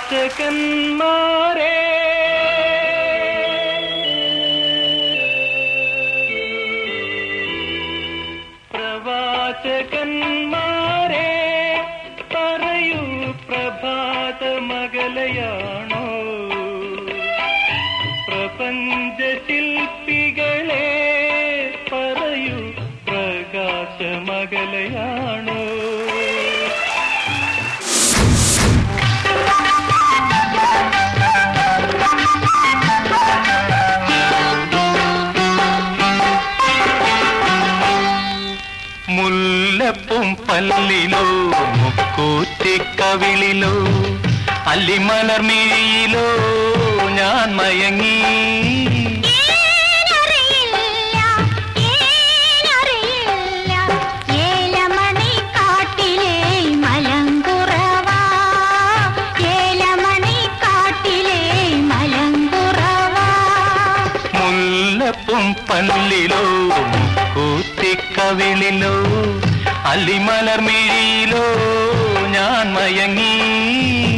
പ്രവാചകന്മാരെ പ്രവാചകന്മാരെ പറയൂ പ്രഭാത മകലയാണോ പ്രപഞ്ച ശില്പികളെ പറയൂ പ്രകാശമകലയാണോ മുല്ലപ്പും പല്ലിലോ മുക്കൂറ്റിക്കവിളിലോ അല്ലിമലർമിഴിയിലോ ഞാൻ മയങ്ങി ഏനറിയില്ല ഏനറിയില്ല ഏലമണി കാട്ടിലെ മലങ്കുറവാ ഏലമണി കാട്ടിലെ മലങ്കുറവാ മുല്ലപ്പും പല്ലിലോ മുക്കൂറ്റിക്കവിളിലോ അല്ലിമലർമിഴിയിലോ ഞാൻ മയങ്ങി